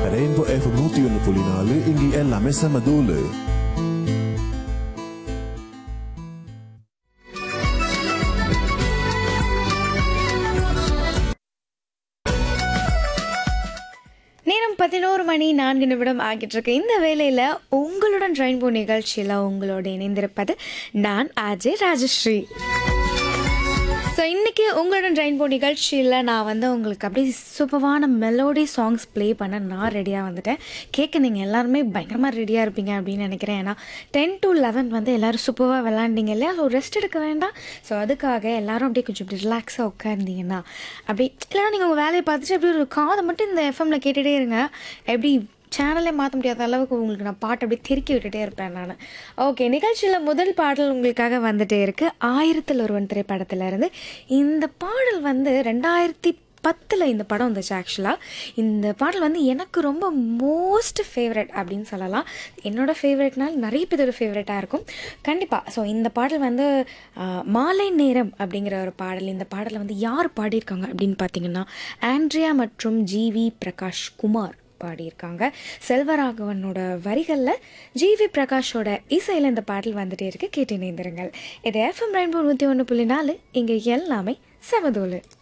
rainbow F நூத்தி ஒன்று புள்ளி நாலு இங்க எல்லாமே செம தூளு நேரம் பதினோரு மணி நான்கு நிமிடம் ஆகிட்டு இருக்கு இந்த வேளையில் உங்களுடன் ரெயின்போ நிகழ்ச்சியில் உங்களோடு இணைந்திருப்பது நான் அஜய் ராஜஸ்ரீ ஸோ இன்றைக்கி உங்களுடன் ரெயின்போ நிகழ்ச்சியில் நான் வந்து உங்களுக்கு அப்படியே சூப்பரான மெலோடி சாங்ஸ் ப்ளே பண்ண நான் ரெடியாக வந்துட்டேன் கேட்க நீங்கள் எல்லாருமே பயங்கரமாக ரெடியாக இருப்பீங்க அப்படின்னு நினைக்கிறேன் ஏன்னா டென் டு லெவன் வந்து எல்லோரும் சூப்பராக விளாண்டிங்க இல்லையா ஸோ ரெஸ்ட் எடுக்க வேண்டாம் ஸோ அதுக்காக எல்லாரும் அப்படியே கொஞ்சம் இப்படி ரிலாக்ஸாக உட்கார்ந்தீங்கன்னா அப்படி இல்லைன்னா நீங்கள் உங்கள் வேலையை பார்த்துட்டு அப்படியே ஒரு காதை மட்டும் இந்த எஃப்எம்ல கேட்டுகிட்டே இருங்க எப்படி சேனலே மாற்ற முடியாத அளவுக்கு உங்களுக்கு நான் பாட்டு அப்படியே திருக்கி விட்டுட்டே இருப்பேன் நான் ஓகே நிகழ்ச்சியில் முதல் பாடல் உங்களுக்காக வந்துட்டே இருக்கு ஆயிரத்தில் ஒருவன் திரைப்படத்திலிருந்து இந்த பாடல் வந்து ரெண்டாயிரத்தி பத்தில் இந்த படம் வந்துச்சு ஆக்சுவலாக இந்த பாடல் வந்து எனக்கு ரொம்ப மோஸ்ட் ஃபேவரட் அப்படின்னு சொல்லலாம் என்னோட ஃபேவரட்னால் நிறைய பேரோட ஃபேவரட்டாக இருக்கும் கண்டிப்பாக ஸோ இந்த பாடல் வந்து ஆஹ், மாலை நேரம் அப்படிங்கிற ஒரு பாடல் இந்த பாடலை வந்து யார் பாடியிருக்காங்க அப்படின்னு பார்த்தீங்கன்னா ஆண்ட்ரியா மற்றும் ஜிவி பிரகாஷ் குமார் பாடியிருக்காங்க செல்வராகவனோட வரிகளில் ஜிவி பிரகாஷோட இசையில் இந்த பாடல் வந்துட்டே இருக்கு கேட்டு இணைந்திருங்கள் இது எஃப்எம் ரெயின்போ நூற்றி ஒன்று புள்ளி நாலு இங்கே எல்லாமே சமதோலு